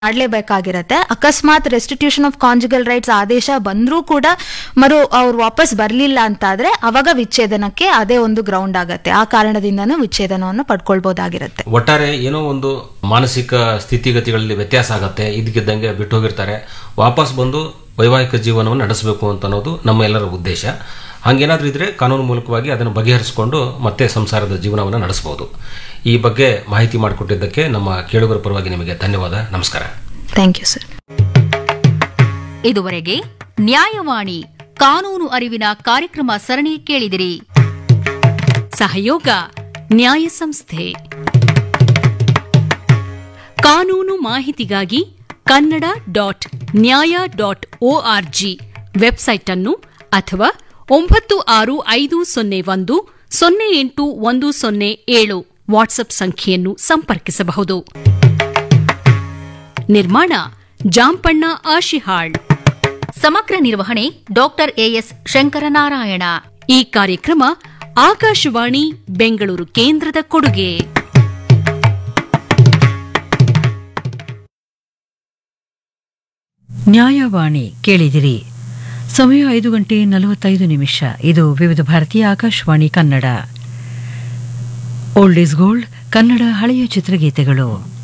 ಮಾಡ್ಲೇಬೇಕಾಗಿರತ್ತೆ ಅಕಸ್ಮಾತ್ restitution of conjugal rights ಆದೇಶ ಬಂದ್ರೂ ಕೂಡ ಮರು ಅವ್ರು ವಾಪಸ್ ಬರ್ಲಿಲ್ಲ ಅಂತಾದ್ರೆ ಅವಾಗ ವಿಚ್ಛೇದನಕ್ಕೆ ಅದೇ ಒಂದು ಗ್ರೌಂಡ್ ಆಗತ್ತೆ ಆ ಕಾರಣದಿಂದನೂ ವಿಚ್ಛೇದನವನ್ನು ಪಡ್ಕೊಳ್ಬಹುದಾಗಿರತ್ತೆ ಒಟ್ಟಾರೆ ಏನೋ ಒಂದು ಮಾನಸಿಕ ಸ್ಥಿತಿಗತಿಗಳಲ್ಲಿ ವ್ಯತ್ಯಾಸ ಆಗತ್ತೆ ಇದಕ್ಕಿದ್ದಂಗೆ ಬಿಟ್ಟು ಹೋಗಿರ್ತಾರೆ ವಾಪಸ್ ಬಂದು ವೈವಾಹಿಕ ಜೀವನವನ್ನು ನಡೆಸಬೇಕು ಅಂತ ಅನ್ನೋದು ನಮ್ಮ ಎಲ್ಲರ ಉದ್ದೇಶ ಹಾಗೇನಾದ್ರೂ ಇದ್ರೆ ಕಾನೂನು ಮೂಲಕವಾಗಿ ಅದನ್ನು ಬಗೆಹರಿಸಿಕೊಂಡು ಮತ್ತೆ ಸಂಸಾರದ ಜೀವನವನ್ನು ನಡೆಸಬಹುದು ಈ ಬಗ್ಗೆ ಮಾಹಿತಿ ಮಾಡಿಕೊಟ್ಟಿದ್ದಕ್ಕೆ ನಮ್ಮ ಕೇಳುಗರ ಪರವಾಗಿ ನಿಮಗೆ ಧನ್ಯವಾದ ನಮಸ್ಕಾರ ಥ್ಯಾಂಕ್ ಯು ಸರ್ ಇದುವರೆಗೆ ನ್ಯಾಯವಾಣಿ ಕಾನೂನು ಅರಿವಿನ ಕಾರ್ಯಕ್ರಮ ಸರಣಿ ಕೇಳಿದಿರಿ ಸಹಯೋಗ ನ್ಯಾಯ ಸಂಸ್ಥೆ ಕಾನೂನು ಮಾಹಿತಿಗಾಗಿ Kannada dot Nyaya dot O R G website ಅನ್ನು ಅಥವಾ ಒಂಬತ್ತು ಆರು ಐದು ಸೊನ್ನೆ ಒಂದು ಸೊನ್ನೆ ಎಂಟು ಒಂದು ಸೊನ್ನೆ ಏಳು ವಾಟ್ಸ್ಆಪ್ ಸಂಖ್ಯೆಯನ್ನು ಸಂಪರ್ಕಿಸಬಹುದು ನಿರ್ಮಾಣ ಜಾಂಪಣ್ಣ ಆಶಿಹಾಳ್ ಸಮಗ್ರ ನಿರ್ವಹಣೆ ಡಾಕ್ಟರ್ ಎಎಸ್ ಶಂಕರನಾರಾಯಣ ಈ ಕಾರ್ಯಕ್ರಮ ಆಕಾಶವಾಣಿ ಬೆಂಗಳೂರು ಕೇಂದ್ರದ ಕೊಡುಗೆ ನ್ಯಾಯವಾಣಿ ಕೇಳಿದಿರಿ ಸಮಯ ಐದು ಗಂಟೆ ನಲವತ್ತೈದು ನಿಮಿಷ ಇದು ವಿವಿಧ ಭಾರತೀಯ Akashvani Kannada old is gold Kannada ಹಳೆಯ ಚಿತ್ರಗೀತೆಗಳು